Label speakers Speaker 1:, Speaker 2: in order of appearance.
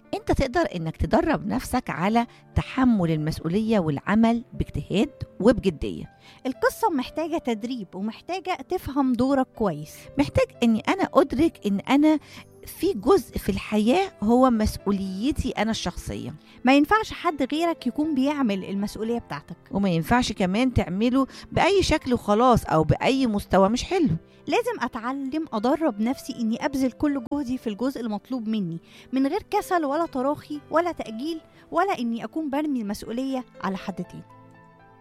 Speaker 1: انت تقدر انك تدرب نفسك على تحمل المسؤوليه والعمل باجتهاد وبجديه
Speaker 2: القصة محتاجة تدريب ومحتاجة تفهم دورك كويس
Speaker 1: محتاج اني انا ادرك ان انا في جزء في الحياه هو مسؤوليتي انا الشخصيه
Speaker 2: ما ينفعش حد غيرك يكون بيعمل المسؤولية بتاعتك
Speaker 1: وما ينفعش كمان تعمله باي شكل وخلاص او باي مستوى مش حلو
Speaker 2: لازم أتعلم أدرب نفسي إني أبذل كل جهدي في الجزء المطلوب مني من غير كسل ولا تراخي ولا تأجيل ولا إني أكون برمي المسؤولية على حد تاني